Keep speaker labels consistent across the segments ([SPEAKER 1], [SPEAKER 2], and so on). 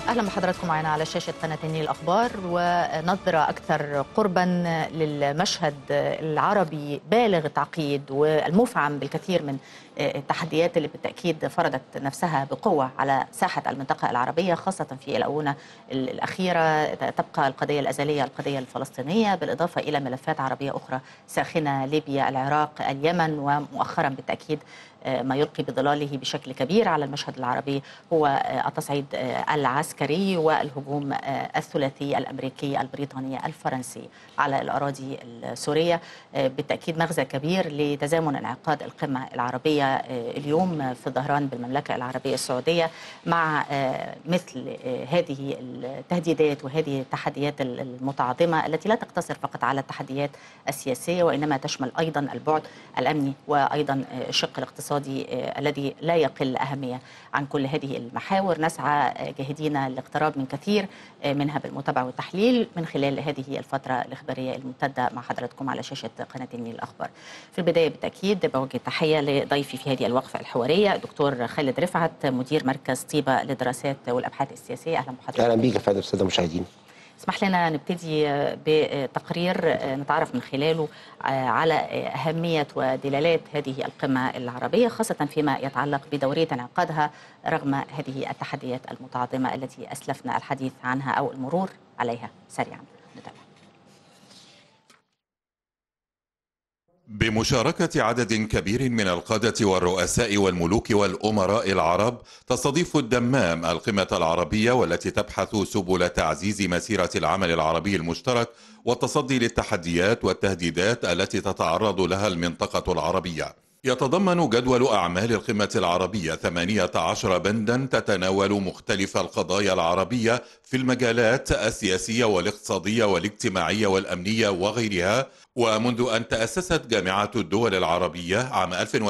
[SPEAKER 1] اهلا بحضراتكم معنا على شاشه قناه النيل الاخبار ونظره اكثر قربا للمشهد العربي بالغ التعقيد والمفعم بالكثير من التحديات اللي بالتاكيد فرضت نفسها بقوه على ساحه المنطقه العربيه خاصه في الاونه الاخيره تبقى القضيه الازليه القضيه الفلسطينيه بالاضافه الى ملفات عربيه اخرى ساخنه ليبيا العراق اليمن ومؤخرا بالتاكيد ما يلقي بظلاله بشكل كبير على المشهد العربي هو التصعيد العسكري والهجوم الثلاثي الامريكي البريطاني الفرنسي على الاراضي السوريه بالتاكيد مغزى كبير لتزامن انعقاد القمه العربيه اليوم في ظهران بالمملكه العربيه السعوديه مع مثل هذه التهديدات وهذه التحديات المتعاظمه التي لا تقتصر فقط على التحديات السياسيه وانما تشمل ايضا البعد الامني وايضا الشق الاقتصادي الذي لا يقل اهميه عن كل هذه المحاور نسعى جاهدين للاقتراب من كثير منها بالمتابعه والتحليل من خلال هذه الفتره الاخباريه الممتده مع حضراتكم على شاشه قناه النيل الاخبار. في البدايه بالتاكيد بوجه تحيه لضيفي في هذه الوقفه الحواريه دكتور خالد رفعت مدير مركز طيبه للدراسات والابحاث السياسيه اهلا بحضرتك.
[SPEAKER 2] اهلا بيك يا فندم الساده المشاهدين.
[SPEAKER 1] اسمح لنا نبتدي بتقرير نتعرف من خلاله على أهمية ودلالات هذه القمة العربية خاصة فيما يتعلق بدورية انعقادها رغم هذه التحديات المتعاظمة التي أسلفنا الحديث عنها أو المرور عليها سريعا نتابع
[SPEAKER 3] بمشاركة عدد كبير من القادة والرؤساء والملوك والأمراء العرب تستضيف الدمام القمة العربية والتي تبحث سبل تعزيز مسيرة العمل العربي المشترك والتصدي للتحديات والتهديدات التي تتعرض لها المنطقة العربية يتضمن جدول أعمال القمة العربية 18 بندا تتناول مختلف القضايا العربية في المجالات السياسية والاقتصادية والاجتماعية والأمنية وغيرها ومنذ أن تأسست جامعة الدول العربية عام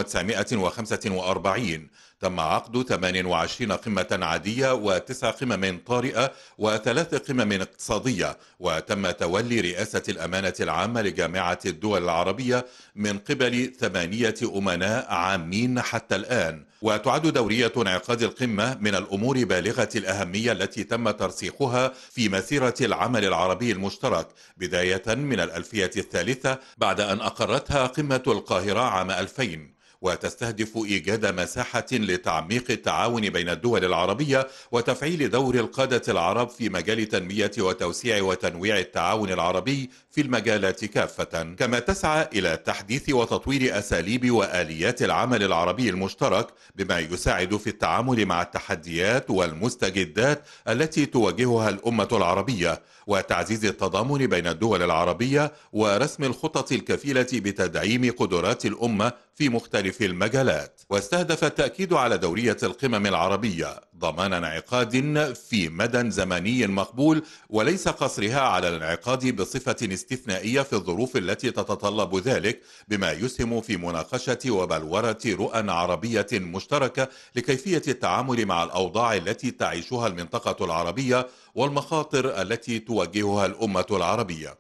[SPEAKER 3] 1945 تم عقد 28 قمة عادية وتسع قمم طارئة وثلاث قمم اقتصادية وتم تولي رئاسة الأمانة العامة لجامعة الدول العربية من قبل ثمانية أمناء عامين حتى الآن وتعد دورية انعقاد القمة من الأمور بالغة الأهمية التي تم ترسيخها في مسيرة العمل العربي المشترك بداية من الألفية الثالثة بعد أن أقرتها قمة القاهرة عام 2000 وتستهدف ايجاد مساحه لتعميق التعاون بين الدول العربيه وتفعيل دور القاده العرب في مجال تنميه وتوسيع وتنويع التعاون العربي في المجالات كافه كما تسعى الى تحديث وتطوير اساليب واليات العمل العربي المشترك بما يساعد في التعامل مع التحديات والمستجدات التي تواجهها الامه العربيه وتعزيز التضامن بين الدول العربيه ورسم الخطط الكفيله بتدعيم قدرات الامه في مختلف المجالات واستهدف التأكيد على دورية القمم العربية ضمان انعقاد في مدى زمني مقبول وليس قصرها على الانعقاد بصفة استثنائية في الظروف التي تتطلب ذلك بما يسهم في مناقشة وبلورة رؤى عربية مشتركة لكيفية التعامل مع الأوضاع التي تعيشها المنطقة العربية والمخاطر التي تواجهها الأمة العربية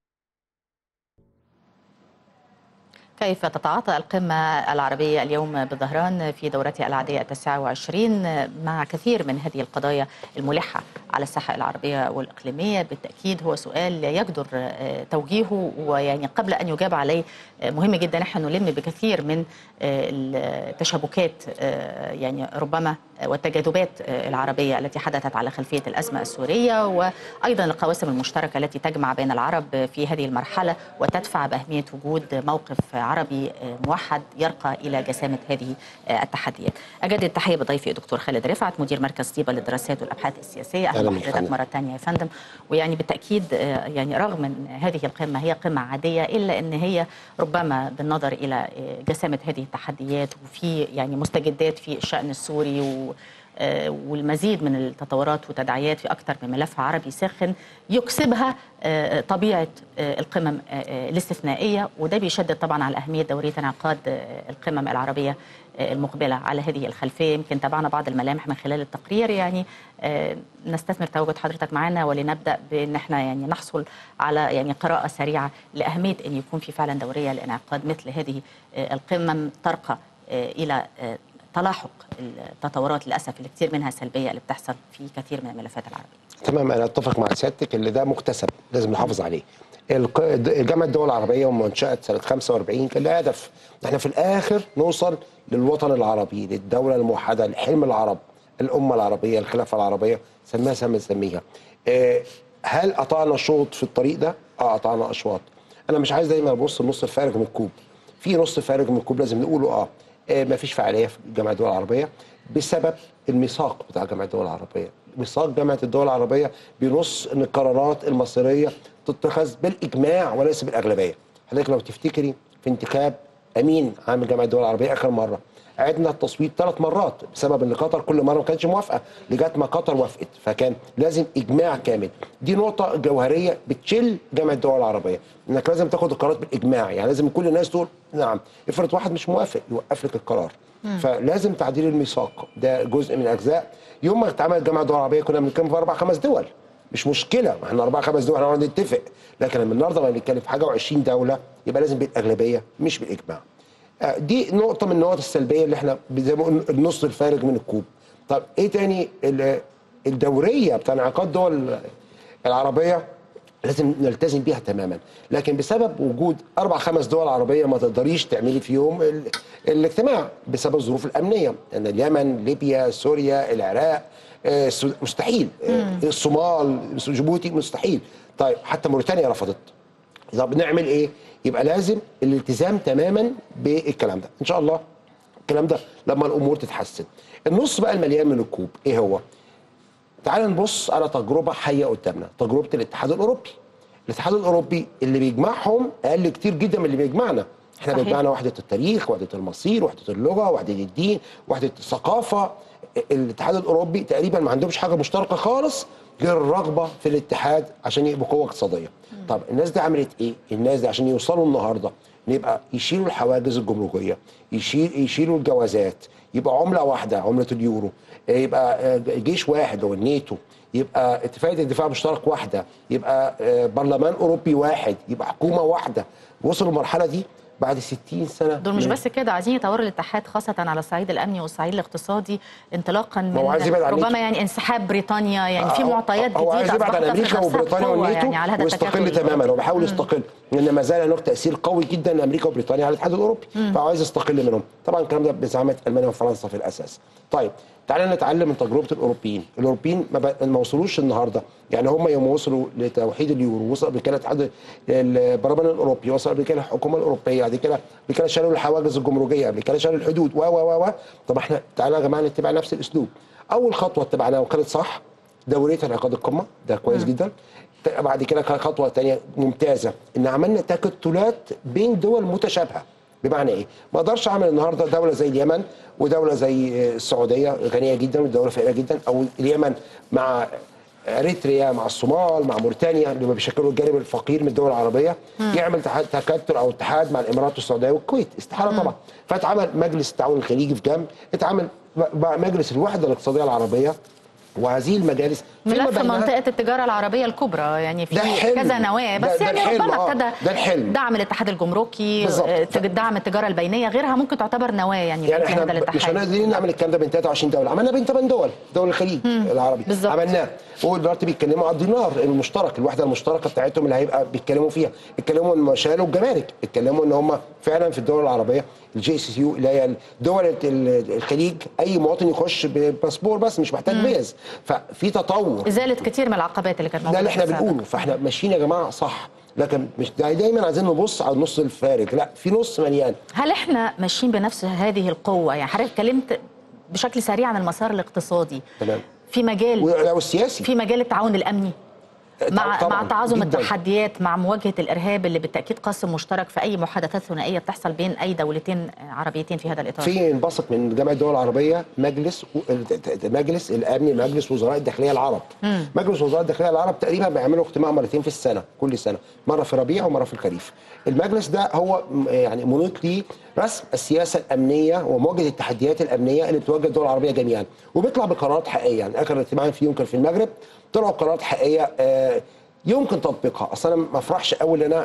[SPEAKER 1] كيف تتعاطى القمة العربية اليوم بظهران في دورتها العادية التاسعة وعشرين مع كثير من هذه القضايا الملحة على الساحة العربية والإقليمية بالتأكيد هو سؤال يقدر توجيهه ويعني قبل أن يجاب عليه مهم جدا نحن نلم بكثير من التشابكات يعني ربما والتجاذبات العربية التي حدثت على خلفية الأزمة السورية وأيضا القواسم المشتركة التي تجمع بين العرب في هذه المرحلة وتدفع بأهمية وجود موقف عربي موحد يرقى إلى جسامة هذه التحديات أجدد التحية بضيفي الدكتور خالد رفعت مدير مركز طيبة للدراسات والأبحاث السياسية أهلا بحضرتك مرة ثانية يا فندم ويعني بالتأكيد يعني رغم أن هذه القمة هي قمة عادية إلا أن هي ربما بالنظر إلى جسامة هذه التحديات وفي يعني مستجدات في الشأن السوري و والمزيد من التطورات وتداعيات في أكثر من ملف عربي ساخن يكسبها طبيعة القمم الاستثنائية وده بيشدد طبعا على أهمية دورية انعقاد القمم العربية المقبلة على هذه الخلفية يمكن تابعنا بعض الملامح من خلال التقرير يعني نستثمر تواجد حضرتك معنا ولنبدأ بأن احنا يعني نحصل على يعني قراءة سريعة لأهمية أن يكون في فعلا دورية لانعقاد مثل هذه القمم ترقى إلى تلاحق التطورات للاسف اللي كثير منها سلبيه اللي بتحصل في كثير من الملفات العربيه
[SPEAKER 2] تمام انا اتفق مع سيادتك اللي ده مكتسب لازم نحافظ عليه الق- جامعه الدول العربيه ومنشاه سنه 45 كان لها هدف احنا في الاخر نوصل للوطن العربي للدوله الموحده لحلم العرب الامه العربيه الخلافه العربيه سميها سمي سميها آه، هل قطعنا شوط في الطريق ده؟ اه قطعنا اشواط انا مش عايز دايما ابص النص الفارغ من الكوب في نص فارغ من الكوب لازم نقوله اه, آه مفيش فعاليه في جامعه الدول العربيه بسبب الميثاق بتاع جامعه الدول العربيه ميثاق جامعه الدول العربيه بينص ان القرارات المصيريه تتخذ بالاجماع وليس بالاغلبيه حضرتك لو تفتكري في انتخاب امين عام جامعه الدول العربيه اخر مره عدنا التصويت ثلاث مرات بسبب ان قطر كل مره ما كانتش موافقه لغايه ما قطر وافقت فكان لازم اجماع كامل دي نقطه جوهريه بتشل جامعه الدول العربيه انك لازم تاخد القرارات بالاجماع يعني لازم كل الناس تقول نعم افرض واحد مش موافق يوقف لك القرار فلازم تعديل الميثاق ده جزء من الاجزاء يوم ما اتعملت جامعه الدول العربيه كنا بنتكلم في اربع خمس دول مش مشكله ما احنا اربع خمس دول هنقعد نتفق لكن لما النهارده ما بنتكلم في حاجه و20 دوله يبقى لازم بالاغلبيه مش بالاجماع آه، دي نقطة من النقط السلبية اللي احنا زي ما قلنا النص الفارغ من الكوب. طب ايه تاني ال- الدورية بتاع انعقاد دول العربية لازم نلتزم بيها تماما، لكن بسبب وجود اربع خمس دول عربية ما تقدريش تعملي فيهم ال... الاجتماع بسبب الظروف الامنية، ان اليمن، ليبيا، سوريا، العراق آه، السود- مستحيل، آه، الصومال، جيبوتي مستحيل. طيب حتى موريتانيا رفضت. طب نعمل ايه؟ يبقى لازم الالتزام تماما بالكلام ده، ان شاء الله الكلام ده لما الامور تتحسن. النص بقى المليان من الكوب ايه هو؟ تعال نبص على تجربه حيه قدامنا، تجربه الاتحاد الاوروبي. الاتحاد الاوروبي اللي بيجمعهم اقل كتير جدا من اللي بيجمعنا. احنا
[SPEAKER 1] صحيح.
[SPEAKER 2] بيجمعنا وحده التاريخ، وحده المصير، وحده اللغه، وحده الدين، وحده الثقافه. الاتحاد الاوروبي تقريبا ما عندهمش حاجه مشتركه خالص غير الرغبه في الاتحاد عشان يبقوا قوه اقتصاديه. طب الناس دي عملت ايه؟ الناس دي عشان يوصلوا النهارده نبقى يشيلوا الحواجز الجمركيه، يشيل يشيلوا الجوازات، يبقى عمله واحده عمله اليورو، يبقى آه، جيش واحد هو الناتو، يبقى اتفاقيه الدفاع المشترك واحده، يبقى آه، برلمان اوروبي واحد، يبقى حكومه واحده. وصلوا المرحله دي بعد 60 سنه
[SPEAKER 1] دول مش
[SPEAKER 2] من-
[SPEAKER 1] بس كده عايزين يطوروا الاتحاد خاصة على الصعيد الأمني والصعيد الاقتصادي انطلاقا من
[SPEAKER 2] هو عايز يبعد عن
[SPEAKER 1] ربما
[SPEAKER 2] أمريكا.
[SPEAKER 1] يعني انسحاب بريطانيا يعني في
[SPEAKER 2] هو-
[SPEAKER 1] معطيات
[SPEAKER 2] هو عايز
[SPEAKER 1] جديدة
[SPEAKER 2] يبعد عن
[SPEAKER 1] أصبحت
[SPEAKER 2] امريكا
[SPEAKER 1] تفرض نفسها
[SPEAKER 2] وبريطانيا
[SPEAKER 1] بقوة
[SPEAKER 2] والناتو
[SPEAKER 1] يعني على هذا
[SPEAKER 2] ويستقل
[SPEAKER 1] التكتل
[SPEAKER 2] تماما هو بيحاول يستقل لان ما زال له تاثير قوي جدا لامريكا وبريطانيا على الاتحاد الاوروبي فهو عايز يستقل منهم طبعا الكلام ده بزعامه المانيا وفرنسا في الاساس طيب تعالى نتعلم من تجربه الاوروبيين الاوروبيين ما, ب... ما وصلوش النهارده يعني هم يوم وصلوا لتوحيد اليورو وصل قبل كده الاتحاد البرلمان الاوروبي وصل قبل كده الحكومه الاوروبيه بعد كده قبل كده شالوا الحواجز الجمركيه قبل كده شالوا الحدود و و و و طب احنا تعالى يا جماعه نتبع نفس الاسلوب اول خطوه اتبعناها وكانت صح دوريه انعقاد القمه ده كويس جدا بعد كده كان خطوه ثانيه ممتازه ان عملنا تكتلات بين دول متشابهه بمعنى ايه؟ ما اقدرش اعمل النهارده دوله زي اليمن ودوله زي السعوديه غنيه جدا ودوله فقيره جدا او اليمن مع اريتريا مع الصومال مع موريتانيا اللي هم بيشكلوا الجانب الفقير من الدول العربيه يعمل تح- تكتل او اتحاد مع الامارات والسعوديه والكويت استحاله طبعا فاتعمل مجلس التعاون الخليجي في جنب اتعمل بقى مجلس الوحده الاقتصاديه العربيه وهذه المجالس فيما
[SPEAKER 1] ملف
[SPEAKER 2] بينها-
[SPEAKER 1] منطقة التجارة العربية الكبرى يعني في
[SPEAKER 2] ده حلم.
[SPEAKER 1] كذا نواة
[SPEAKER 2] ده-
[SPEAKER 1] بس
[SPEAKER 2] ده
[SPEAKER 1] يعني
[SPEAKER 2] الحلم،
[SPEAKER 1] ربما
[SPEAKER 2] آه.
[SPEAKER 1] ابتدى
[SPEAKER 2] ده الحلم.
[SPEAKER 1] دعم الاتحاد الجمركي
[SPEAKER 2] بالظبط.
[SPEAKER 1] آه، دعم التجارة البينية غيرها ممكن تعتبر نواة يعني,
[SPEAKER 2] يعني
[SPEAKER 1] في
[SPEAKER 2] احنا
[SPEAKER 1] هذا
[SPEAKER 2] ب- مش
[SPEAKER 1] الاتحاد
[SPEAKER 2] هنقدر نعمل الكلام ده بين 23 دوله عملنا بين 8 دول دول الخليج العربي
[SPEAKER 1] بالظبط.
[SPEAKER 2] عملناه هو دلوقتي بيتكلموا على الدينار المشترك الوحده المشتركه بتاعتهم اللي هيبقى بيتكلموا فيها اتكلموا ان شالوا الجمارك اتكلموا ان هم فعلا في الدول العربيه الجي سي يو اللي هي دول ال- الخليج اي مواطن يخش بباسبور بس مش محتاج فيز ففي تطور
[SPEAKER 1] إزالة كثير من العقبات اللي كانت
[SPEAKER 2] ده
[SPEAKER 1] موجودة
[SPEAKER 2] اللي احنا
[SPEAKER 1] في السابق.
[SPEAKER 2] بنقوله فاحنا ماشيين يا جماعه صح لكن مش دا- دايما عايزين نبص على النص الفارغ لا في نص مليان
[SPEAKER 1] هل احنا ماشيين بنفس هذه القوة يعني حضرتك اتكلمت بشكل سريع عن المسار الاقتصادي
[SPEAKER 2] تمام.
[SPEAKER 1] في مجال
[SPEAKER 2] ولو السياسي
[SPEAKER 1] في مجال التعاون الامني مع
[SPEAKER 2] طبعاً،
[SPEAKER 1] مع تعاظم
[SPEAKER 2] جداً.
[SPEAKER 1] التحديات مع مواجهه الارهاب اللي بالتاكيد قاسم مشترك في اي محادثات ثنائيه بتحصل بين اي دولتين عربيتين في هذا الاطار
[SPEAKER 2] في انبسط من جامعه الدول العربيه مجلس مجلس الامني مجلس وزراء الداخليه العرب مجلس وزراء الداخليه العرب تقريبا بيعملوا اجتماع مرتين في السنه كل سنه مره في ربيع ومره في الخريف المجلس ده هو م- يعني منوط ليه رسم السياسه الامنيه ومواجهه التحديات الامنيه اللي بتواجه الدول العربيه جميعا وبيطلع بقرارات حقيقيه يعني اخر اجتماع فيه يمكن في المغرب طلعوا قرارات حقيقيه آه، يمكن تطبيقها اصلا انا ما افرحش قوي ان انا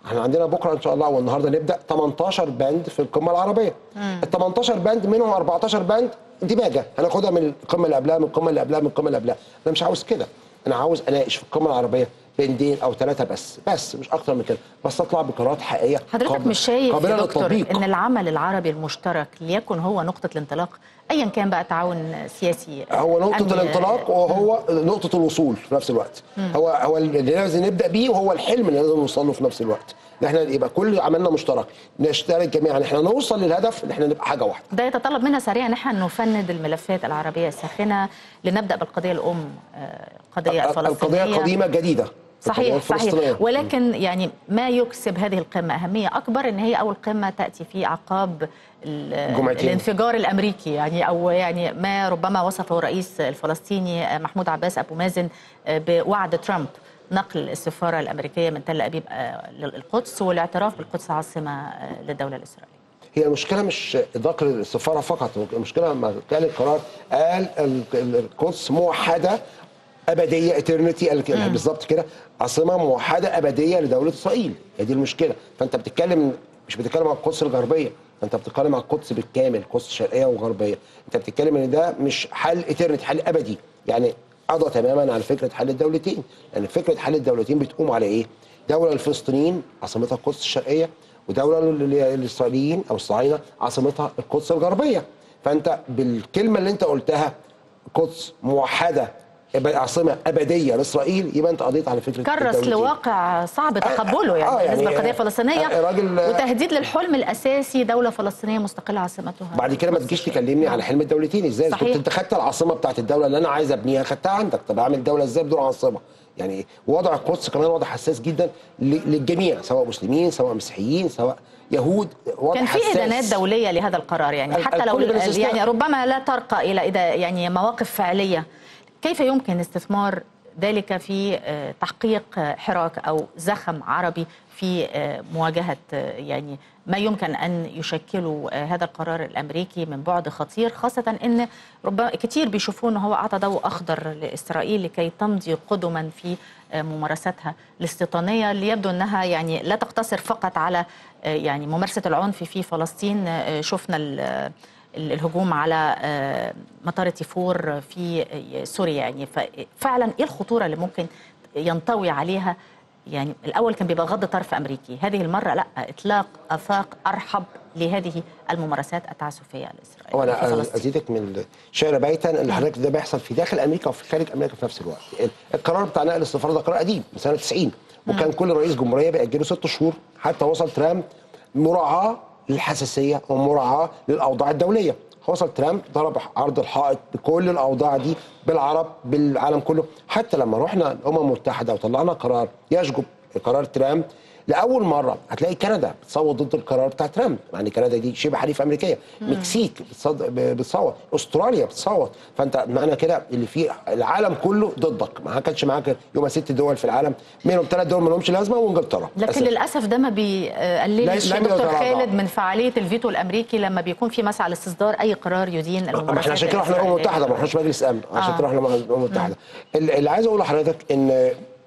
[SPEAKER 2] احنا عندنا بكره ان شاء الله والنهارده نبدا 18 بند في القمه العربيه ال 18 بند منهم 14 بند ديباجه هناخدها من القمه اللي قبلها من القمه اللي قبلها من القمه اللي قبلها انا مش عاوز كده انا عاوز اناقش في القمه العربيه بندين او ثلاثه بس بس مش اكتر من كده بس اطلع بقرارات حقيقيه
[SPEAKER 1] حضرتك
[SPEAKER 2] قابل-
[SPEAKER 1] مش شايف
[SPEAKER 2] قابله
[SPEAKER 1] يا دكتور
[SPEAKER 2] للتطبيق
[SPEAKER 1] ان العمل العربي المشترك ليكن هو نقطه الانطلاق ايا كان بقى تعاون سياسي
[SPEAKER 2] هو نقطة
[SPEAKER 1] أمني،
[SPEAKER 2] الانطلاق وهو نقطة الوصول في نفس الوقت هو هو اللي لازم نبدأ بيه وهو الحلم اللي لازم نوصل له في نفس الوقت ان احنا يبقى كل عملنا مشترك نشترك جميعا احنا نوصل للهدف ان احنا نبقى حاجة واحدة
[SPEAKER 1] ده يتطلب منا سريعا نحن نفند الملفات العربيه الساخنه لنبدا بالقضيه الام آه، قضيه الفلسطينيه
[SPEAKER 2] القضية قديمة جديدة القضية
[SPEAKER 1] صحيح
[SPEAKER 2] الفلسطينية.
[SPEAKER 1] صحيح ولكن يعني ما يكسب هذه القمة أهمية أكبر إن هي أول قمة تأتي في عقاب ال-
[SPEAKER 2] جمعتين.
[SPEAKER 1] الانفجار الأمريكي يعني أو يعني ما ربما وصفه الرئيس الفلسطيني محمود عباس أبو مازن بوعد ترامب نقل السفارة الأمريكية من تل أبيب آه، للقدس والاعتراف بالقدس عاصمة آه، للدولة الإسرائيلية
[SPEAKER 2] هي المشكلة مش ذكر السفارة فقط المشكلة لما كان القرار قال ال- ال- القدس موحدة أبدية اترنتي بالظبط كده عاصمة موحدة أبدية لدولة إسرائيل هي دي المشكلة فأنت بتتكلم مش بتتكلم عن القدس الغربية انت بتتكلم عن القدس بالكامل القدس الشرقيه وغربيه انت بتتكلم ان ده مش حل اترنتي حل ابدي يعني قضى تماما على فكره حل الدولتين لان يعني فكره حل الدولتين بتقوم على ايه دوله الفلسطينيين عاصمتها القدس الشرقيه ودوله لل- الاسرائيليين او الصهاينه عاصمتها القدس الغربيه فانت بالكلمه اللي انت قلتها قدس موحده يبقى عاصمه ابديه لاسرائيل يبقى انت قضيت على فكره
[SPEAKER 1] كرس
[SPEAKER 2] الدولتين.
[SPEAKER 1] لواقع صعب تقبله يعني
[SPEAKER 2] آه، يعني
[SPEAKER 1] بالنسبه للقضيه
[SPEAKER 2] آه،
[SPEAKER 1] الفلسطينيه
[SPEAKER 2] آه، راجل-
[SPEAKER 1] وتهديد للحلم الاساسي دوله فلسطينيه مستقله عاصمتها
[SPEAKER 2] بعد كده ما تجيش تكلمني على حلم الدولتين ازاي إذا
[SPEAKER 1] صحيح.
[SPEAKER 2] كنت انت خدت العاصمه بتاعت الدوله اللي انا عايز ابنيها خدتها عندك طب اعمل دوله ازاي بدون عاصمه يعني وضع القدس كمان وضع حساس جدا ل- للجميع سواء مسلمين سواء مسيحيين سواء يهود وضع
[SPEAKER 1] كان في
[SPEAKER 2] حساس.
[SPEAKER 1] ادانات دوليه لهذا القرار يعني
[SPEAKER 2] ال-
[SPEAKER 1] حتى لو
[SPEAKER 2] الكل بلا استثناء.
[SPEAKER 1] يعني ربما لا ترقى الى إذا يعني مواقف فعليه كيف يمكن استثمار ذلك في آه، تحقيق آه، حراك او زخم عربي في آه، مواجهه آه، يعني ما يمكن ان يشكله آه، هذا القرار الامريكي من بعد خطير خاصه ان ربما كثير بيشوفوه انه هو اعطى ضوء اخضر لاسرائيل لكي تمضي قدما في آه، ممارستها الاستيطانيه اللي يبدو انها يعني لا تقتصر فقط على آه، يعني ممارسه العنف في فلسطين آه، شفنا ال- آه، الهجوم على آه، مطار تيفور في آه، سوريا يعني فعلا ايه الخطوره اللي ممكن ينطوي عليها يعني الاول كان بيبقى غض طرف امريكي هذه المره لا اطلاق افاق ارحب لهذه الممارسات التعسفيه الاسرائيليه
[SPEAKER 2] هو
[SPEAKER 1] في
[SPEAKER 2] انا
[SPEAKER 1] فلسطين.
[SPEAKER 2] ازيدك من شعر بيتا اللي حضرتك ده بيحصل في داخل امريكا وفي خارج امريكا في نفس الوقت ال- القرار بتاع نقل السفاره ده قرار قديم من سنه 90 وكان كل رئيس جمهوريه بيأجله ست شهور حتى وصل ترامب مراعاه للحساسيه ومراعاه للاوضاع الدوليه وصل ترامب ضرب عرض الحائط بكل الاوضاع دي بالعرب بالعالم كله حتى لما رحنا الامم المتحده وطلعنا قرار يشجب قرار ترامب لاول مره هتلاقي كندا بتصوت ضد القرار بتاع ترامب يعني كندا دي شبه حليفه امريكيه مكسيك بتصد- ب- بتصوت استراليا بتصوت فانت معنى كده اللي في العالم كله ضدك ما كانش معاك يبقى ست دول في العالم منهم ثلاث دول ما لهمش لازمه وانجلترا
[SPEAKER 1] لكن
[SPEAKER 2] أساساً.
[SPEAKER 1] للاسف ده ما بيقللش
[SPEAKER 2] لا-
[SPEAKER 1] يا
[SPEAKER 2] لم
[SPEAKER 1] دكتور
[SPEAKER 2] يتراجع.
[SPEAKER 1] خالد من فعاليه الفيتو الامريكي لما بيكون في مسعى لاستصدار اي قرار يدين
[SPEAKER 2] ما
[SPEAKER 1] الممارسات
[SPEAKER 2] احنا عشان كده رحنا الامم
[SPEAKER 1] الإسرائيلية.
[SPEAKER 2] المتحده ما رحناش مجلس امن عشان
[SPEAKER 1] آه.
[SPEAKER 2] كده رحنا مع الامم المتحده ال- اللي عايز اقول لحضرتك ان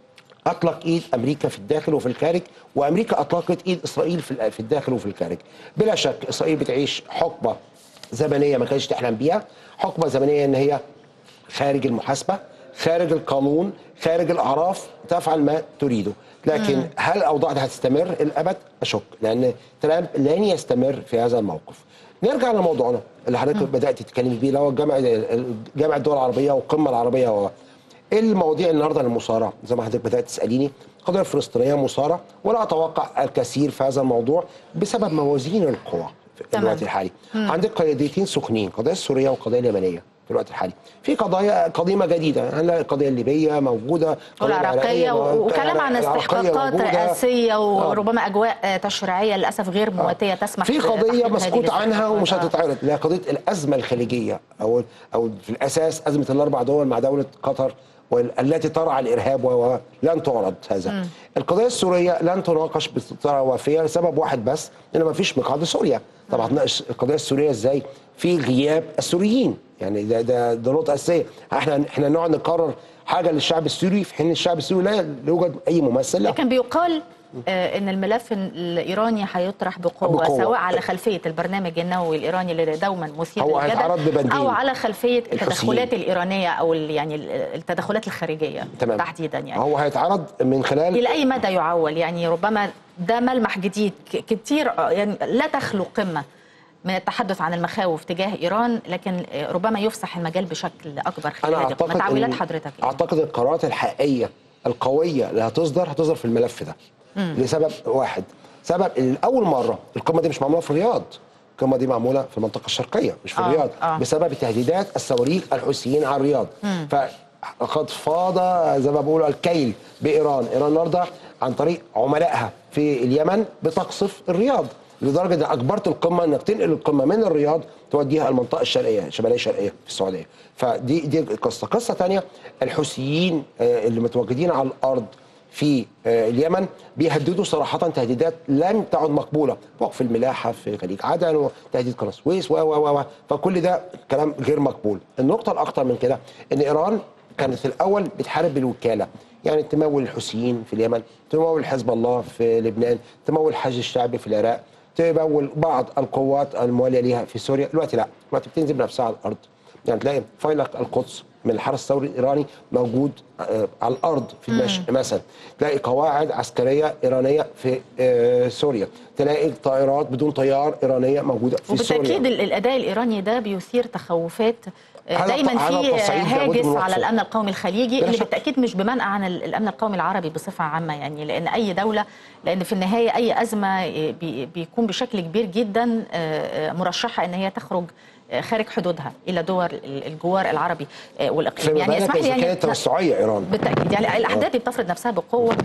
[SPEAKER 2] اطلق ايد امريكا في الداخل وفي الخارج وامريكا اطلقت ايد اسرائيل في ال- في الداخل وفي الخارج بلا شك اسرائيل بتعيش حقبه زمنيه ما كانتش تحلم بيها حقبه زمنيه ان هي خارج المحاسبه خارج القانون خارج الاعراف تفعل ما تريده لكن هل الاوضاع دي هتستمر الابد اشك لان ترامب لن يستمر في هذا الموقف نرجع لموضوعنا اللي حضرتك بدات تتكلمي بيه اللي هو الجامعه جامعه الدول العربيه والقمه العربيه و ايه المواضيع النهارده المصارعه زي ما حضرتك بدات تساليني القضيه الفلسطينيه مصارعه ولا اتوقع الكثير في هذا الموضوع بسبب موازين القوى في
[SPEAKER 1] تمام.
[SPEAKER 2] الوقت الحالي عندك قضيتين سخنين قضيه السوريه والقضيه اليمنيه في الوقت الحالي في قضايا قديمه جديده هنلاقي القضيه الليبيه موجوده القضية
[SPEAKER 1] والعراقية
[SPEAKER 2] العراقية
[SPEAKER 1] وكلام عن
[SPEAKER 2] العراقية
[SPEAKER 1] استحقاقات
[SPEAKER 2] موجودة.
[SPEAKER 1] رئاسية وربما أجواء آه، تشريعية للأسف غير مواتية تسمح
[SPEAKER 2] في
[SPEAKER 1] بتحقيق
[SPEAKER 2] قضيه
[SPEAKER 1] هذه
[SPEAKER 2] مسكوت عنها
[SPEAKER 1] الاستحقاقات.
[SPEAKER 2] ومش
[SPEAKER 1] آه.
[SPEAKER 2] هتتعرض اللي هي قضيه الازمه الخليجيه او او في الاساس ازمه الاربع دول مع دوله قطر والتي ترعى الارهاب ولن تعرض هذا. القضيه السوريه لن تناقش بطريقه وافيه لسبب واحد بس ان ما فيش مقعد سوريا. طب هتناقش القضيه السوريه ازاي؟ في غياب السوريين يعني ده ده ده نقطه اساسيه احنا احنا نقعد نقرر حاجه للشعب السوري في حين الشعب السوري لا يوجد اي ممثل له
[SPEAKER 1] لكن بيقال آه، ان الملف الايراني هيطرح بقوه,
[SPEAKER 2] بقوة.
[SPEAKER 1] سواء على خلفيه البرنامج النووي الايراني اللي دوما مثير
[SPEAKER 2] هو هيتعرض
[SPEAKER 1] للجدل
[SPEAKER 2] ببندين.
[SPEAKER 1] او على خلفيه
[SPEAKER 2] الحوثيين.
[SPEAKER 1] التدخلات الايرانيه او ال- يعني ال- التدخلات الخارجيه
[SPEAKER 2] تمام.
[SPEAKER 1] تحديدا يعني
[SPEAKER 2] هو هيتعرض من خلال
[SPEAKER 1] الى اي مدى يعول يعني ربما ده ملمح جديد ك- كتير آه، يعني لا تخلو قمه من التحدث عن المخاوف تجاه ايران لكن آه، ربما يفسح المجال بشكل اكبر خلال
[SPEAKER 2] انا
[SPEAKER 1] هذه القمة.
[SPEAKER 2] اعتقد
[SPEAKER 1] تعويلات
[SPEAKER 2] إن-
[SPEAKER 1] حضرتك إيه؟
[SPEAKER 2] اعتقد القرارات الحقيقيه القويه اللي هتصدر هتصدر في الملف ده لسبب واحد سبب إن لاول مره القمه دي مش معموله في الرياض القمه دي معموله في المنطقه الشرقيه مش في
[SPEAKER 1] آه،
[SPEAKER 2] الرياض
[SPEAKER 1] آه.
[SPEAKER 2] بسبب تهديدات الصواريخ الحوثيين على الرياض فقد فاض زي ما بيقولوا الكيل بايران ايران النهارده عن طريق عملائها في اليمن بتقصف الرياض لدرجه ان اجبرت القمه انك تنقل القمه من الرياض توديها المنطقه الشرقيه الشماليه الشرقيه في السعوديه فدي دي قصه قصه ثانيه الحوثيين آه، اللي متواجدين على الارض في آه، اليمن بيهددوا صراحة تهديدات لم تعد مقبولة وقف الملاحة في خليج عدن وتهديد قناة السويس و و و و فكل ده كلام غير مقبول النقطة الأخطر من كده إن إيران كانت في الأول بتحارب بالوكالة يعني تمول الحوثيين في اليمن تمول حزب الله في لبنان تمول الحج الشعبي في العراق تمول بعض القوات الموالية ليها في سوريا دلوقتي لا دلوقتي بتنزل بنفسها على الأرض يعني تلاقي فيلق القدس من الحرس الثوري الايراني موجود آه، على الارض في دمشق مثلا تلاقي قواعد عسكريه ايرانيه في آه، سوريا تلاقي طائرات بدون طيار ايرانيه موجوده في
[SPEAKER 1] وبالتاكيد
[SPEAKER 2] سوريا
[SPEAKER 1] ال- الاداء الايراني ده بيثير تخوفات آه،
[SPEAKER 2] هذا
[SPEAKER 1] دايما
[SPEAKER 2] ط- هذا
[SPEAKER 1] في
[SPEAKER 2] تصعيد لابد
[SPEAKER 1] هاجس
[SPEAKER 2] من
[SPEAKER 1] على
[SPEAKER 2] وقفه.
[SPEAKER 1] الامن القومي الخليجي
[SPEAKER 2] بلا
[SPEAKER 1] اللي
[SPEAKER 2] شك.
[SPEAKER 1] بالتاكيد مش بمنع عن ال- الامن القومي العربي بصفه عامه يعني لان اي دوله لان في النهايه اي ازمه آه، بي- بيكون بشكل كبير جدا آه، آه، مرشحه ان هي تخرج آه، خارج حدودها الى دول ال- الجوار العربي آه، والاقليم
[SPEAKER 2] فما
[SPEAKER 1] يعني
[SPEAKER 2] بالك
[SPEAKER 1] اسمح لي
[SPEAKER 2] اذا
[SPEAKER 1] يعني
[SPEAKER 2] كانت توسعيه ايران
[SPEAKER 1] بالتاكيد يعني الاحداث دي بتفرض نفسها بقوه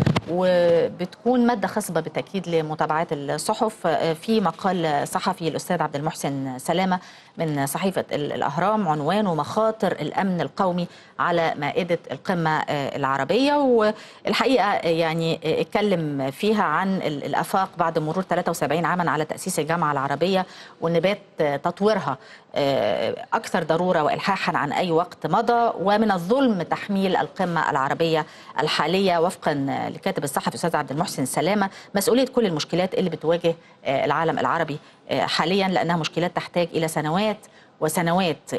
[SPEAKER 1] وبتكون ماده خصبه بالتاكيد لمتابعه الصحف في مقال صحفي الاستاذ عبد المحسن سلامه من صحيفه ال- الاهرام عنوانه مخاطر الامن القومي على مائده القمه العربيه والحقيقه يعني اتكلم فيها عن ال- الافاق بعد مرور 73 عاما على تاسيس الجامعه العربيه وان بات تطويرها اكثر ضروره والحاحا عن اي وقت مضى ومن الظلم تحميل القمه العربيه الحاليه وفقا لكاتب الصحفي الاستاذ عبد المحسن سلامه مسؤوليه كل المشكلات اللي بتواجه العالم العربي حاليا لانها مشكلات تحتاج الى سنوات وسنوات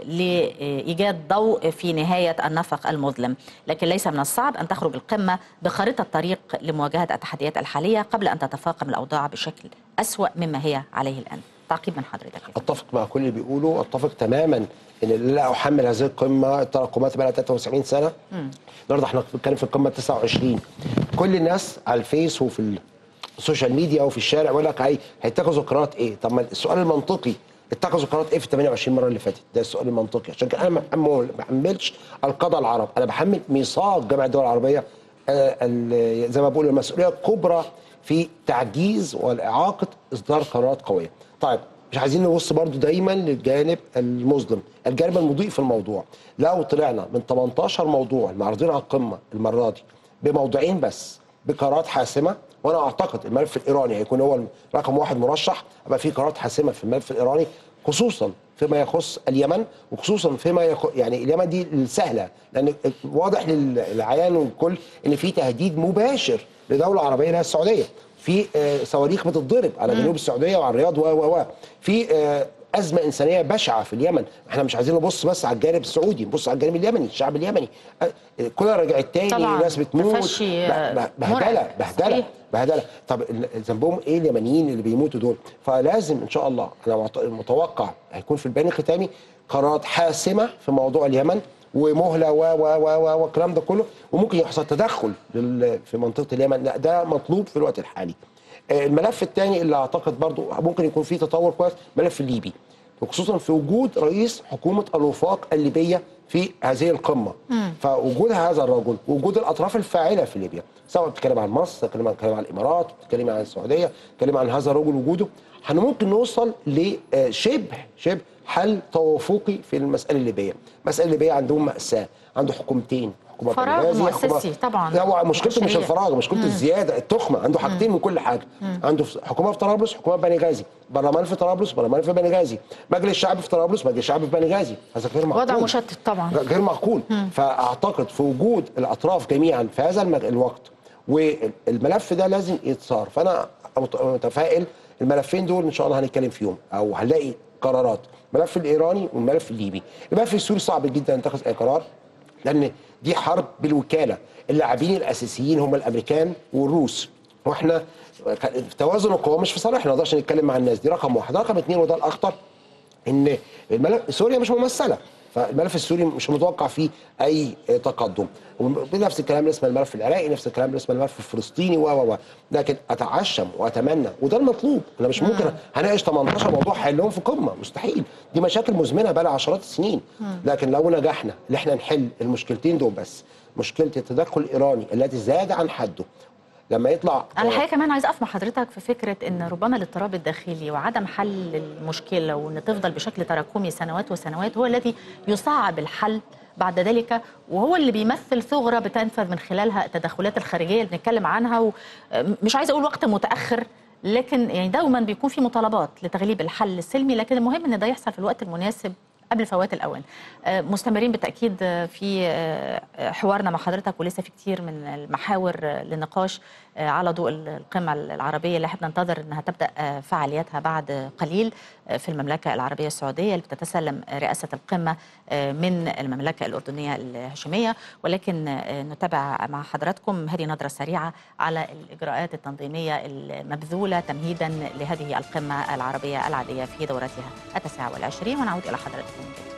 [SPEAKER 1] لايجاد ضوء في نهايه النفق المظلم، لكن ليس من الصعب ان تخرج القمه بخارطه طريق لمواجهه التحديات الحاليه قبل ان تتفاقم الاوضاع بشكل اسوا مما هي عليه الان. تعقيب من حضرتك
[SPEAKER 2] اتفق مع كل اللي بيقولوا اتفق تماما ان لا احمل هذه القمه التراكمات بقى لها 73 سنه النهارده احنا بنتكلم في القمه 29 كل الناس على الفيس وفي السوشيال ميديا وفي الشارع يقول لك هي هيتخذوا قرارات ايه؟ طب ما السؤال المنطقي اتخذوا قرارات ايه في 28 مره اللي فاتت؟ ده السؤال المنطقي عشان كده انا ما بحمل- ما بحملش القضاء العرب انا بحمل ميثاق جامعه الدول العربيه آه، ال- زي ما بقول المسؤوليه الكبرى في تعجيز والاعاقه اصدار قرارات قويه. طيب مش عايزين نبص برضو دايما للجانب المظلم الجانب المضيء في الموضوع لو طلعنا من 18 موضوع المعروضين على القمه المره دي بموضوعين بس بقرارات حاسمه وانا اعتقد الملف الايراني هيكون هو رقم واحد مرشح هيبقى في قرارات حاسمه في الملف الايراني خصوصا فيما يخص اليمن وخصوصا فيما يخص يعني اليمن دي السهله لان واضح للعيان والكل ان في تهديد مباشر لدوله عربيه اللي هي السعوديه في آه، صواريخ بتتضرب على جنوب السعوديه وعلى الرياض و و و في آه، ازمه انسانيه بشعه في اليمن احنا مش عايزين نبص بس على الجانب السعودي نبص على الجانب اليمني الشعب اليمني آه، كل رجع التاني
[SPEAKER 1] طبعاً.
[SPEAKER 2] ناس بتموت
[SPEAKER 1] تفشي،
[SPEAKER 2] ب-
[SPEAKER 1] آه،
[SPEAKER 2] ب- بهدله
[SPEAKER 1] مرعب.
[SPEAKER 2] بهدله
[SPEAKER 1] صحيح.
[SPEAKER 2] بهدله طب ال- ذنبهم ايه اليمنيين اللي بيموتوا دول فلازم ان شاء الله انا معت- متوقع هيكون في البيان الختامي قرارات حاسمه في موضوع اليمن ومهله و و و و والكلام ده كله وممكن يحصل تدخل لل- في منطقه اليمن لا ده مطلوب في الوقت الحالي آه، الملف الثاني اللي اعتقد برضو ممكن يكون فيه تطور كويس ملف الليبي وخصوصا في وجود رئيس حكومه الوفاق الليبيه في هذه القمه فوجود هذا الرجل وجود الاطراف الفاعله في ليبيا سواء بتتكلم عن مصر بتتكلم عن بتتكلم عن الامارات بتتكلم عن السعوديه بتتكلم عن هذا الرجل وجوده احنا ممكن نوصل لشبه شبه حل توافقي في المساله الليبيه المساله الليبيه عندهم ماساه عنده حكومتين حكومه
[SPEAKER 1] فراغ
[SPEAKER 2] بنغازي،
[SPEAKER 1] مؤسسي
[SPEAKER 2] حكومة-
[SPEAKER 1] طبعاً.
[SPEAKER 2] لا هو مشكلته مش
[SPEAKER 1] بشرية.
[SPEAKER 2] الفراغ مشكلته الزياده التخمه عنده حاجتين من كل حاجه عنده حكومه في طرابلس حكومه في بنغازي برلمان في طرابلس برلمان في بنغازي مجلس شعب في طرابلس مجلس شعب في بنغازي هذا غير معقول
[SPEAKER 1] وضع مشتت طبعا
[SPEAKER 2] غير معقول فاعتقد في وجود الاطراف جميعا في هذا المج- الوقت والملف ده لازم يتصار فانا مت- متفائل الملفين دول ان شاء الله هنتكلم فيهم او هنلاقي قرارات الملف الايراني والملف الليبي الملف السوري صعب جدا نتخذ اي قرار لان دي حرب بالوكاله اللاعبين الاساسيين هم الامريكان والروس واحنا كان- توازن القوى مش في صالحنا ما نقدرش نتكلم مع الناس دي رقم واحد رقم اثنين وده الاخطر ان الملف سوريا مش ممثله فالملف السوري مش متوقع فيه اي تقدم بنفس الكلام بالنسبه للملف العراقي نفس الكلام بالنسبه للملف الفلسطيني و و و لكن اتعشم واتمنى وده المطلوب انا مش ممكن هناقش 18 موضوع حلهم في قمه مستحيل دي مشاكل مزمنه بقى لها عشرات السنين لكن لو نجحنا ان احنا نحل المشكلتين دول بس مشكله التدخل الايراني التي زاد عن حده لما يطلع
[SPEAKER 1] انا الحقيقه كمان عايزه اقف مع حضرتك في فكره ان ربما الاضطراب الداخلي وعدم حل المشكله وان تفضل بشكل تراكمي سنوات وسنوات هو الذي يصعب الحل بعد ذلك وهو اللي بيمثل ثغره بتنفذ من خلالها التدخلات الخارجيه اللي بنتكلم عنها ومش عايزه اقول وقت متاخر لكن يعني دوما بيكون في مطالبات لتغليب الحل السلمي لكن المهم ان ده يحصل في الوقت المناسب قبل فوات الاوان آه، مستمرين بالتاكيد آه، في آه، حوارنا مع حضرتك ولسه في كتير من المحاور آه، للنقاش آه، على ضوء القمه العربيه اللي احنا ننتظر انها تبدا آه، فعالياتها بعد قليل آه، في المملكه العربيه السعوديه اللي بتتسلم رئاسه القمه آه، من المملكه الاردنيه الهاشميه ولكن آه، نتابع مع حضراتكم هذه نظره سريعه على الاجراءات التنظيميه المبذوله تمهيدا لهذه القمه العربيه العاديه في دورتها التاسعه والعشرين ونعود الى حضراتكم من جديد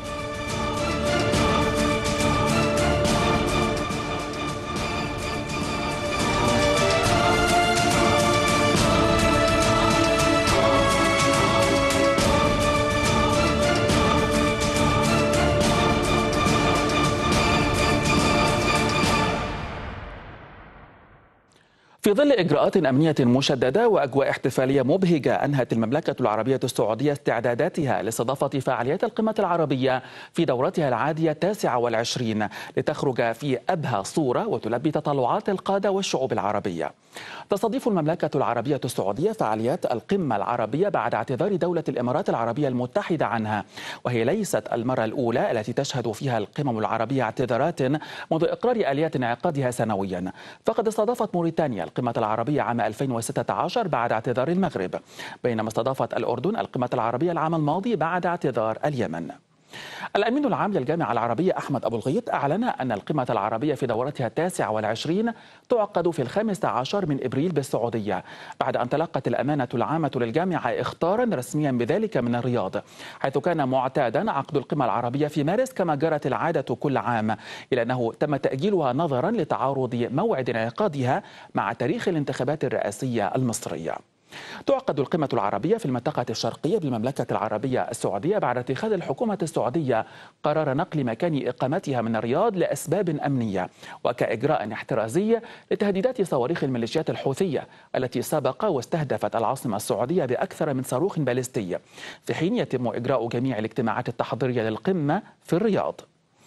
[SPEAKER 4] في ظل إجراءات أمنية مشددة وأجواء احتفالية مبهجة أنهت المملكة العربية السعودية استعداداتها لاستضافة فعاليات القمة العربية في دورتها العادية التاسعة والعشرين لتخرج في أبهى صورة وتلبي تطلعات القادة والشعوب العربية تستضيف المملكة العربية السعودية فعاليات القمة العربية بعد اعتذار دولة الإمارات العربية المتحدة عنها وهي ليست المرة الأولى التي تشهد فيها القمم العربية اعتذارات منذ إقرار آليات انعقادها سنويا فقد استضافت موريتانيا القمة العربية عام 2016 بعد اعتذار المغرب بينما استضافت الأردن القمة العربية العام الماضي بعد اعتذار اليمن الأمين العام للجامعة العربية أحمد أبو الغيط أعلن أن القمة العربية في دورتها التاسعة والعشرين تعقد في الخامس عشر من إبريل بالسعودية بعد أن تلقت الأمانة العامة للجامعة إخطارا رسميا بذلك من الرياض حيث كان معتادا عقد القمة العربية في مارس كما جرت العادة كل عام إلا أنه تم تأجيلها نظرا لتعارض موعد انعقادها مع تاريخ الانتخابات الرئاسية المصرية تعقد القمة العربية في المنطقة الشرقية بالمملكة العربية السعودية بعد اتخاذ الحكومة السعودية قرار نقل مكان إقامتها من الرياض لأسباب أمنية وكإجراء احترازي لتهديدات صواريخ الميليشيات الحوثية التي سبق واستهدفت العاصمة السعودية بأكثر من صاروخ باليستي في حين يتم إجراء جميع الاجتماعات التحضيرية للقمة في الرياض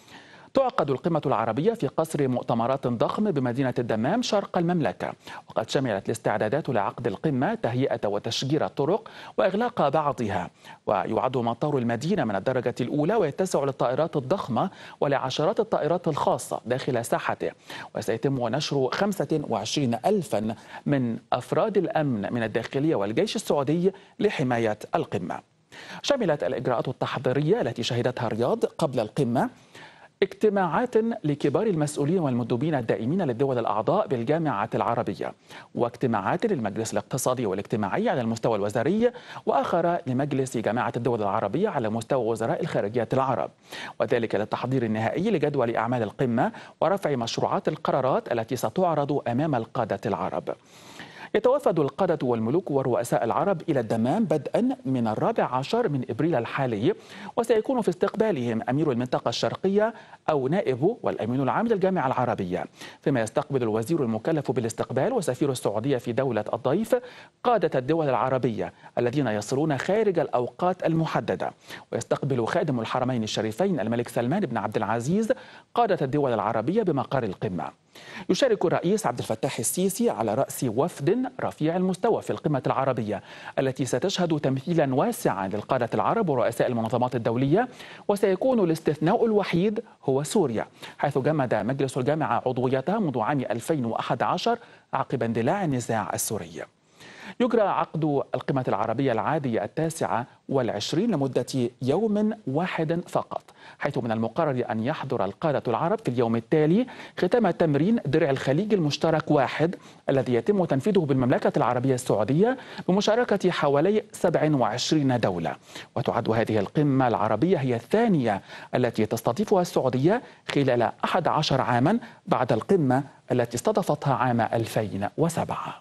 [SPEAKER 4] تعقد القمة العربية في قصر مؤتمرات ضخم بمدينة الدمام شرق المملكة وقد شملت الاستعدادات لعقد القمة تهيئة وتشجير الطرق وإغلاق بعضها ويعد مطار المدينة من الدرجة الأولى ويتسع للطائرات الضخمة ولعشرات الطائرات الخاصة داخل ساحته وسيتم نشر 25 ألفا من أفراد الأمن من الداخلية والجيش السعودي لحماية القمة شملت الإجراءات التحضيرية التي شهدتها الرياض قبل القمة اجتماعات لكبار المسؤولين والمندوبين الدائمين للدول الأعضاء بالجامعة العربية واجتماعات للمجلس الاقتصادي والاجتماعي على المستوى الوزاري وآخر لمجلس جامعة الدول العربية على مستوى وزراء الخارجية العرب وذلك للتحضير النهائي لجدول أعمال القمة ورفع مشروعات القرارات التي ستعرض أمام القادة العرب يتوافد القادة والملوك والرؤساء العرب إلى الدمام بدءا من الرابع عشر من إبريل الحالي وسيكون في استقبالهم أمير المنطقة الشرقية أو نائبه والأمين العام للجامعة العربية فيما يستقبل الوزير المكلف بالاستقبال وسفير السعودية في دولة الضيف قادة الدول العربية الذين يصلون خارج الأوقات المحددة ويستقبل خادم الحرمين الشريفين الملك سلمان بن عبد العزيز قادة الدول العربية بمقر القمة يشارك الرئيس عبد الفتاح السيسي على رأس وفد رفيع المستوى في القمة العربية التي ستشهد تمثيلا واسعا للقادة العرب ورؤساء المنظمات الدولية وسيكون الاستثناء الوحيد هو سوريا حيث جمد مجلس الجامعة عضويتها منذ عام 2011 عقب اندلاع النزاع السوري يجرى عقد القمة العربية العادية التاسعة والعشرين لمدة يوم واحد فقط حيث من المقرر أن يحضر القادة العرب في اليوم التالي ختام تمرين درع الخليج المشترك واحد الذي يتم تنفيذه بالمملكة العربية السعودية بمشاركة حوالي 27 دولة وتعد هذه القمة العربية هي الثانية التي تستضيفها السعودية خلال 11 عاما بعد القمة التي استضافتها عام 2007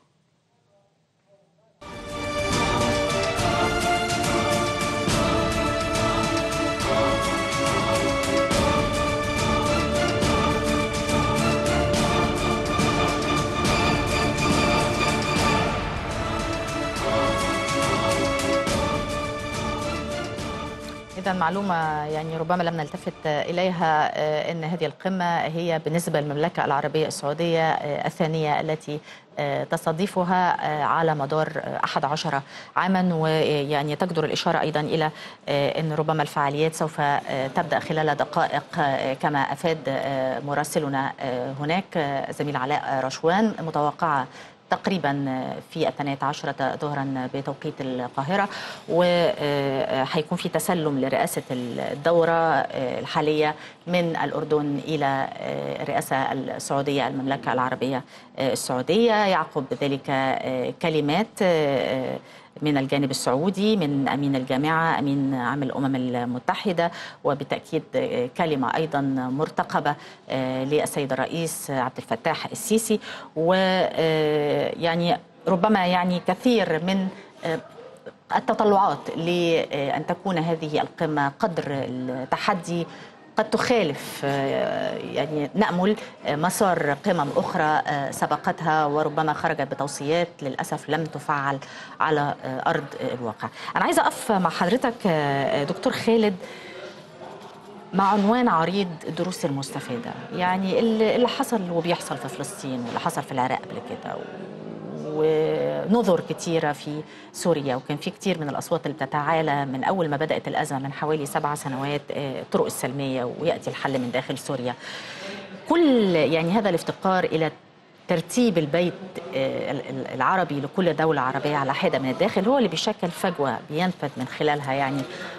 [SPEAKER 1] إذا معلومة يعني ربما لم نلتفت إليها آه، أن هذه القمة هي بالنسبة للمملكة العربية السعودية آه، الثانية التي آه، تستضيفها آه، على مدار آه، 11 عاما ويعني تجدر الإشارة أيضا إلى آه، أن ربما الفعاليات سوف آه، تبدأ خلال دقائق آه، كما أفاد آه، مراسلنا آه، هناك آه، زميل علاء رشوان متوقعة تقريبا في الثانية عشرة ظهرا بتوقيت القاهرة وهيكون في تسلم لرئاسة الدورة الحالية من الأردن إلى الرئاسة السعودية المملكة العربية السعودية يعقب ذلك كلمات من الجانب السعودي من امين الجامعه امين عام الامم المتحده وبالتاكيد كلمه ايضا مرتقبه للسيد الرئيس عبد الفتاح السيسي ويعني ربما يعني كثير من التطلعات لان تكون هذه القمه قدر التحدي قد تخالف يعني نأمل مسار قمم أخرى سبقتها وربما خرجت بتوصيات للأسف لم تفعل على أرض الواقع أنا عايزة أقف مع حضرتك دكتور خالد مع عنوان عريض الدروس المستفادة يعني اللي حصل وبيحصل في فلسطين واللي حصل في العراق قبل كده ونظر كتيرة في سوريا وكان في كتير من الأصوات اللي بتتعالى من أول ما بدأت الأزمة من حوالي سبع سنوات الطرق السلمية ويأتي الحل من داخل سوريا كل يعني هذا الافتقار إلى ترتيب البيت العربي لكل دولة عربية على حدة من الداخل هو اللي بيشكل فجوة بينفذ من خلالها يعني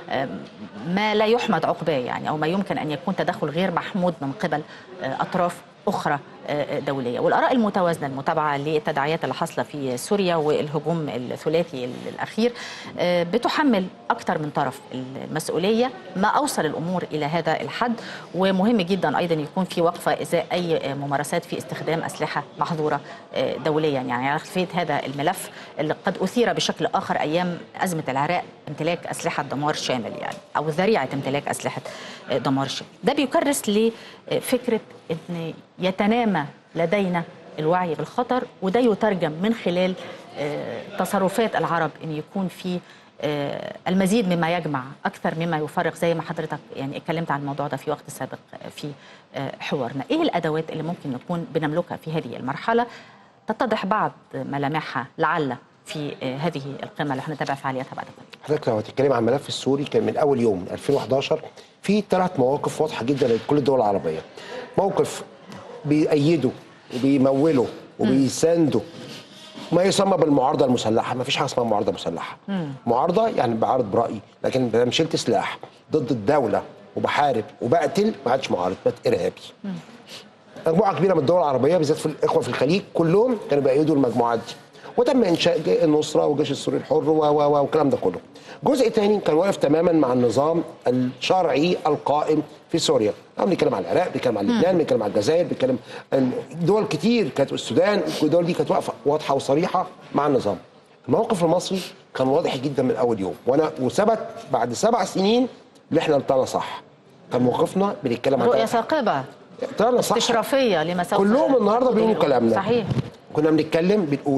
[SPEAKER 1] ما لا يحمد عقباه يعني أو ما يمكن أن يكون تدخل غير محمود من قبل أطراف أخرى دولية والآراء المتوازنة المتابعة للتداعيات اللي حاصلة في سوريا والهجوم الثلاثي الأخير بتحمل أكثر من طرف المسؤولية ما أوصل الأمور إلى هذا الحد ومهم جدا أيضا يكون في وقفة إزاء أي ممارسات في استخدام أسلحة محظورة دوليا يعني على خلفية هذا الملف اللي قد أثير بشكل آخر أيام أزمة العراق امتلاك أسلحة دمار شامل يعني أو ذريعة امتلاك أسلحة دمار شامل ده بيكرس لفكرة أن يتنامى لدينا الوعي بالخطر وده يترجم من خلال تصرفات العرب ان يكون في المزيد مما يجمع اكثر مما يفرق زي ما حضرتك يعني اتكلمت عن الموضوع ده في وقت سابق في حوارنا ايه الادوات اللي ممكن نكون بنملكها في هذه المرحله تتضح بعض ملامحها لعل في هذه القمه اللي هنتابع فعالياتها بعد كده
[SPEAKER 2] حضرتك لو هتتكلم عن الملف السوري كان من اول يوم 2011 في ثلاث مواقف واضحه جدا لكل الدول العربيه موقف بيأيدوا وبيمولوا وبيساندوا ما يسمى بالمعارضه المسلحه ما فيش حاجه اسمها معارضه مسلحه مم. معارضه يعني بعارض برايي لكن لما شلت سلاح ضد الدوله وبحارب وبقتل ما عادش معارض بقت ارهابي مجموعه كبيره من الدول العربيه بالذات في الاخوه في الخليج كلهم كانوا بيأيدوا المجموعات دي وتم انشاء ج- النصره والجيش السوري الحر و- و- و- والكلام ده كله. جزء تاني كان واقف تماما مع النظام الشرعي القائم في سوريا. احنا بنتكلم على العراق، بنتكلم على لبنان، بنتكلم على الجزائر، بنتكلم عن دول كتير كانت السودان، الدول دي كانت واقفه واضحه وصريحه مع النظام. الموقف المصري كان واضح جدا من اول يوم وانا وثبت بعد سبع سنين اللي احنا طلعنا صح. كان موقفنا بنتكلم عن
[SPEAKER 1] رؤية
[SPEAKER 2] ثلاث-
[SPEAKER 1] ثاقبة
[SPEAKER 2] طلعنا صح
[SPEAKER 1] استشرافية لما سوف
[SPEAKER 2] كلهم النهارده بيقولوا كلامنا
[SPEAKER 1] صحيح
[SPEAKER 2] كنا بنتكلم بنقول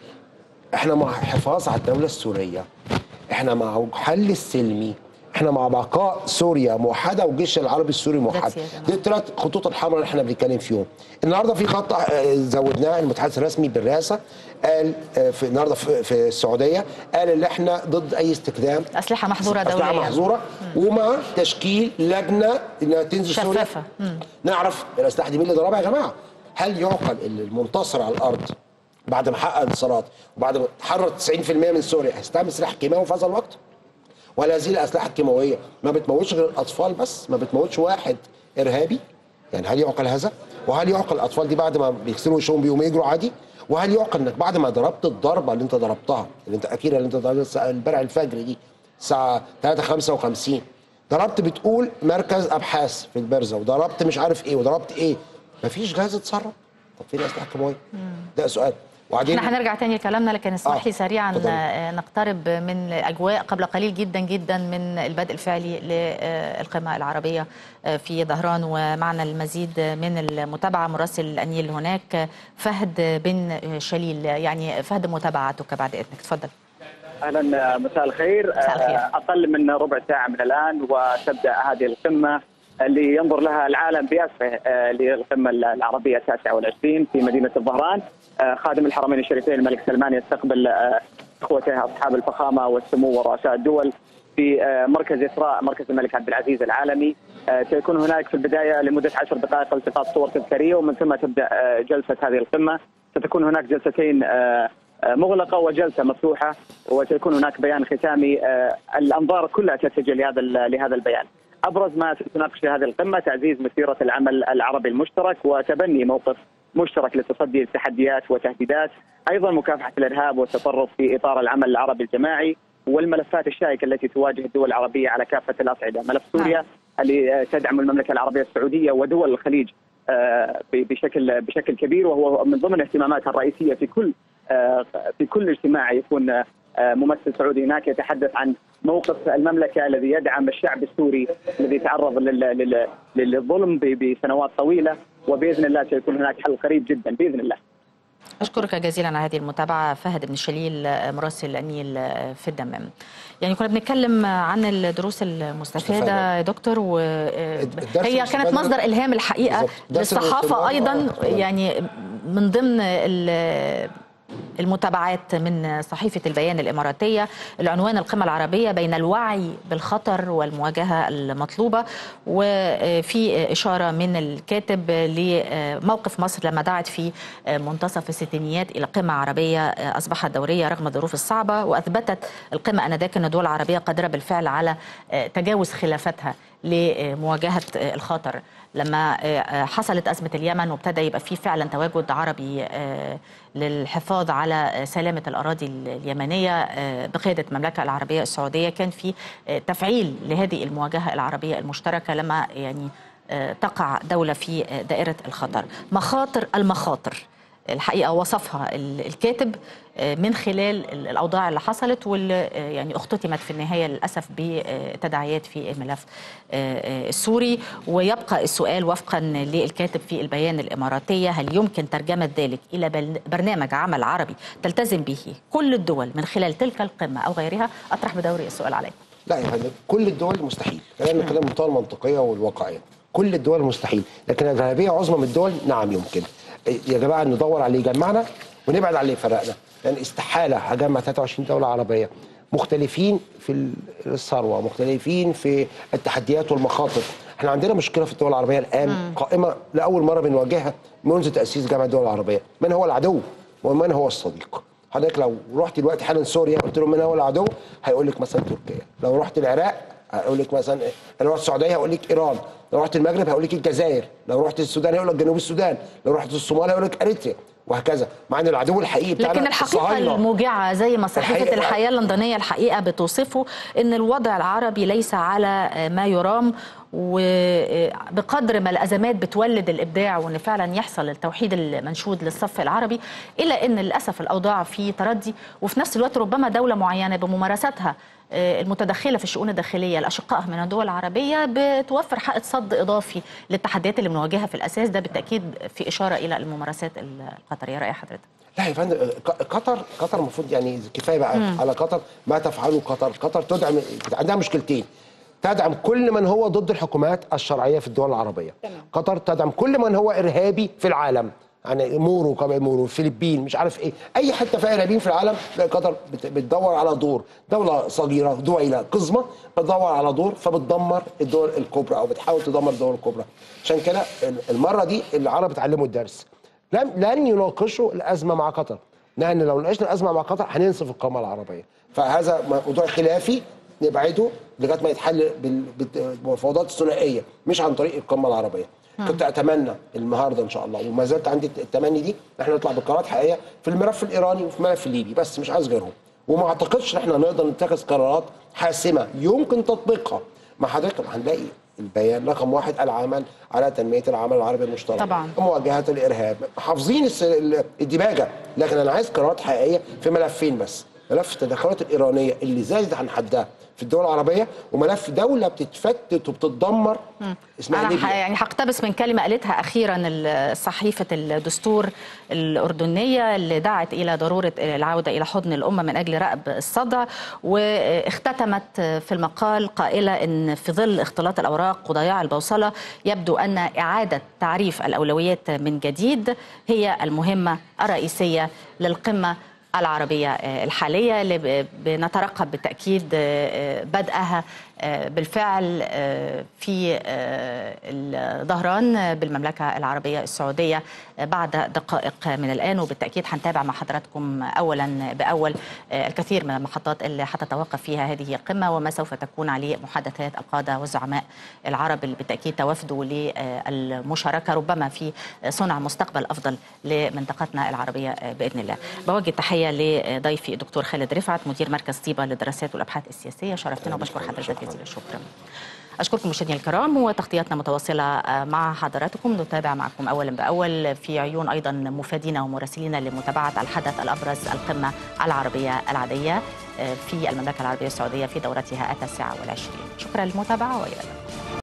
[SPEAKER 2] احنا مع حفاظ على الدوله السوريه احنا مع حل السلمي احنا مع بقاء سوريا موحده والجيش العربي السوري موحد
[SPEAKER 1] That's it.
[SPEAKER 2] دي الثلاث خطوط الحمراء اللي احنا بنتكلم فيهم النهارده في خط آه، زودناه المتحدث الرسمي بالرئاسه قال آه، في النهارده في, في السعوديه قال ان احنا ضد اي استخدام
[SPEAKER 1] أسلحة محظورة
[SPEAKER 2] أسلحة
[SPEAKER 1] دوليا
[SPEAKER 2] محظوره ومع تشكيل لجنه انها تنزل سوريا
[SPEAKER 1] شفافة. مم.
[SPEAKER 2] نعرف الاسلحه دي مين اللي ضربها يا جماعه هل يعقل ان المنتصر على الارض بعد ما حقق انتصارات وبعد ما تحرر 90% من سوريا هيستعمل سلاح كيماوي في هذا الوقت؟ ولا هذه الاسلحه الكيماويه ما بتموتش غير الاطفال بس ما بتموتش واحد ارهابي يعني هل يعقل هذا؟ وهل يعقل الاطفال دي بعد ما بيغسلوا وشهم بيقوموا يجروا عادي؟ وهل يعقل انك بعد ما ضربت الضربه اللي انت ضربتها اللي انت اكيد اللي انت ضربتها امبارح الفجر دي الساعه 3:55 ضربت بتقول مركز ابحاث في البرزه وضربت مش عارف ايه وضربت ايه مفيش جهاز اتصرف طب فين الاسلحه الكيماويه؟ ده سؤال وبعدين
[SPEAKER 1] احنا هنرجع تاني لكلامنا لكن اسمح لي
[SPEAKER 2] آه،
[SPEAKER 1] سريعا
[SPEAKER 2] اتفضلي.
[SPEAKER 1] آه، نقترب من اجواء قبل قليل جدا جدا من البدء الفعلي للقمه العربيه آه، في ظهران ومعنا المزيد من المتابعه مراسل الانيل هناك فهد بن شليل يعني فهد متابعتك بعد اذنك تفضل
[SPEAKER 5] اهلا مساء الخير
[SPEAKER 1] مساء الخير.
[SPEAKER 5] آه، اقل من ربع ساعه من الان وتبدا هذه القمه اللي ينظر لها العالم باسفه آه، للقمه العربيه التاسعه والعشرين في مدينه الظهران آه، خادم الحرمين الشريفين الملك سلمان يستقبل آه، اخوته اصحاب الفخامه والسمو ورؤساء الدول في آه، مركز اسراء مركز الملك عبد العزيز العالمي آه، سيكون هناك في البدايه لمده عشر دقائق التقاط صور تذكاريه ومن ثم تبدا آه، جلسه هذه القمه ستكون هناك جلستين آه، آه، مغلقه وجلسه مفتوحه وسيكون هناك بيان ختامي آه، الانظار كلها تتجه لهذا ال- لهذا البيان. ابرز ما ستناقش في هذه القمه تعزيز مسيره العمل العربي المشترك وتبني موقف مشترك للتصدي للتحديات وتهديدات، ايضا مكافحه الارهاب والتطرف في اطار العمل العربي الجماعي والملفات الشائكه التي تواجه الدول العربيه على كافه الاصعده، ملف سوريا اللي آه، تدعم المملكه العربيه السعوديه ودول الخليج آه، ب- بشكل بشكل كبير وهو من ضمن اهتماماتها الرئيسيه في كل آه، في كل اجتماع يكون آه، ممثل سعودي هناك يتحدث عن موقف المملكه الذي يدعم الشعب السوري الذي تعرض لل- لل- للظلم ب- بسنوات طويله وباذن الله سيكون هناك حل قريب جدا باذن الله.
[SPEAKER 1] أشكرك جزيلا على هذه المتابعة فهد بن شليل آه، مراسل النيل آه، في الدمام يعني كنا بنتكلم عن الدروس المستفادة
[SPEAKER 2] مستفادة.
[SPEAKER 1] يا دكتور وهي
[SPEAKER 2] الدرس
[SPEAKER 1] كانت
[SPEAKER 2] المستفاد
[SPEAKER 1] مصدر
[SPEAKER 2] ده-
[SPEAKER 1] إلهام الحقيقة
[SPEAKER 2] بالظبط. درس
[SPEAKER 1] للصحافة
[SPEAKER 2] الاهتمام،
[SPEAKER 1] أيضا
[SPEAKER 2] آه، طبعاً.
[SPEAKER 1] يعني من ضمن ال- المتابعات من صحيفة البيان الإماراتية العنوان القمة العربية بين الوعي بالخطر والمواجهة المطلوبة وفي إشارة من الكاتب لموقف مصر لما دعت في منتصف الستينيات إلى قمة عربية أصبحت دورية رغم الظروف الصعبة وأثبتت القمة آنذاك أن الدول العربية قادرة بالفعل على تجاوز خلافاتها لمواجهة الخطر لما حصلت أزمة اليمن وابتدى يبقى في فعلا تواجد عربي للحفاظ على سلامة الأراضي اليمنية بقيادة المملكة العربية السعودية كان في تفعيل لهذه المواجهة العربية المشتركة لما يعني تقع دولة في دائرة الخطر مخاطر المخاطر الحقيقه وصفها الكاتب من خلال الاوضاع اللي حصلت واللي يعني اختتمت في النهايه للاسف بتداعيات في الملف السوري ويبقى السؤال وفقا للكاتب في البيان الاماراتيه هل يمكن ترجمه ذلك الى برنامج عمل عربي تلتزم به كل الدول من خلال تلك القمه او غيرها اطرح بدوري السؤال عليكم.
[SPEAKER 2] لا يا فندم كل الدول مستحيل كلامنا كلام منتهى المنطقيه والواقعيه كل الدول مستحيل لكن الغالبيه عظمى من الدول نعم يمكن يا جماعه ندور على اللي يجمعنا ونبعد عن اللي يفرقنا لان يعني استحاله هجمع 23 دوله عربيه مختلفين في الثروه مختلفين في التحديات والمخاطر احنا عندنا مشكله في الدول العربيه الان مم. قائمه لاول مره بنواجهها منذ تاسيس جامعه الدول العربيه من هو العدو ومن هو الصديق حضرتك لو رحت دلوقتي حالا سوريا قلت لهم من هو العدو هيقول لك مثلا تركيا لو رحت العراق هقول لك مثلا لو رحت السعوديه هقول لك ايران لو رحت المغرب هقول لك الجزائر لو رحت السودان هقول لك جنوب السودان لو رحت الصومال هقول لك اريتريا وهكذا مع ان العدو الحقيقي بتاعنا
[SPEAKER 1] لكن الحقيقة
[SPEAKER 2] الصهاينة.
[SPEAKER 1] الموجعة زي ما صحيفة
[SPEAKER 2] الحقيقة-
[SPEAKER 1] الحياة اللندنية الحقيقة بتوصفه أن الوضع العربي ليس على ما يرام وبقدر ما الأزمات بتولد الإبداع وأن فعلا يحصل التوحيد المنشود للصف العربي إلا أن للأسف الأوضاع في تردي وفي نفس الوقت ربما دولة معينة بممارساتها آه، المتدخله في الشؤون الداخليه الاشقاء من الدول العربيه بتوفر حائط صد اضافي للتحديات اللي بنواجهها في الاساس ده بالتاكيد في اشاره الى الممارسات القطريه راي حضرتك
[SPEAKER 2] لا يا فندم ق- قطر قطر المفروض يعني كفايه بقى على قطر ما تفعله قطر قطر تدعم عندها مشكلتين تدعم كل من هو ضد الحكومات الشرعيه في الدول العربيه قطر تدعم كل من هو ارهابي في العالم يعني مورو قبل مورو الفلبين مش عارف ايه اي حته فيها ارهابيين في العالم لا قطر بت- بتدور على دور دوله صغيره دويله قزمه بتدور على دور فبتدمر الدول الكبرى او بتحاول تدمر الدول الكبرى عشان كده المره دي العرب اتعلموا الدرس لم لن يناقشوا الازمه مع قطر لان لو ناقشنا الازمه مع قطر هننسف القومه العربيه فهذا موضوع خلافي نبعده لغايه ما يتحل بال- بالمفاوضات الثنائيه مش عن طريق القمه العربيه كنت اتمنى النهارده ان شاء الله وما زلت عندي التمني دي احنا نطلع بقرارات حقيقيه في الملف الايراني وفي الملف الليبي بس مش عايز غيرهم وما اعتقدش ان احنا نقدر نتخذ قرارات حاسمه يمكن تطبيقها مع حضرتك هنلاقي البيان رقم واحد العمل على تنميه العمل العربي المشترك
[SPEAKER 1] طبعاً.
[SPEAKER 2] مواجهه الارهاب حافظين الس- ال- الدباجه لكن انا عايز قرارات حقيقيه في ملفين بس ملف التدخلات الايرانيه اللي زادت عن حدها في الدول العربيه وملف دوله بتتفتت وبتتدمر اسمها
[SPEAKER 1] انا ح-
[SPEAKER 2] ليبيا
[SPEAKER 1] يعني هقتبس من كلمه قالتها اخيرا ال- صحيفه الدستور الاردنيه اللي دعت الى ضروره العوده الى حضن الامه من اجل رأب الصدع واختتمت في المقال قائله ان في ظل اختلاط الاوراق وضياع البوصله يبدو ان اعاده تعريف الاولويات من جديد هي المهمه الرئيسيه للقمه العربية آه، الحالية اللي ب- بنترقب بالتأكيد آه، آه، بدءها آه، بالفعل آه، في آه، الظهران آه، بالمملكة العربية السعودية آه، بعد دقائق من الآن وبالتأكيد هنتابع مع حضراتكم أولا بأول آه، الكثير من المحطات اللي حتتوقف فيها هذه القمة وما سوف تكون عليه محادثات القادة والزعماء العرب اللي بالتأكيد توافدوا للمشاركة ربما في صنع مستقبل أفضل لمنطقتنا العربية آه، بإذن الله بوجه تحية لضيفي الدكتور خالد رفعت مدير مركز طيبة للدراسات والأبحاث السياسية شرفتنا وبشكر حضرتك جزيل الشكر أشكركم مشاهدينا الكرام وتغطيتنا متواصلة آه، مع حضراتكم نتابع معكم أولا بأول في عيون أيضا مفادينا ومراسلينا لمتابعة الحدث الأبرز القمة العربية العادية آه، في المملكة العربية السعودية في دورتها التاسعة والعشرين شكرا للمتابعة وإلى اللقاء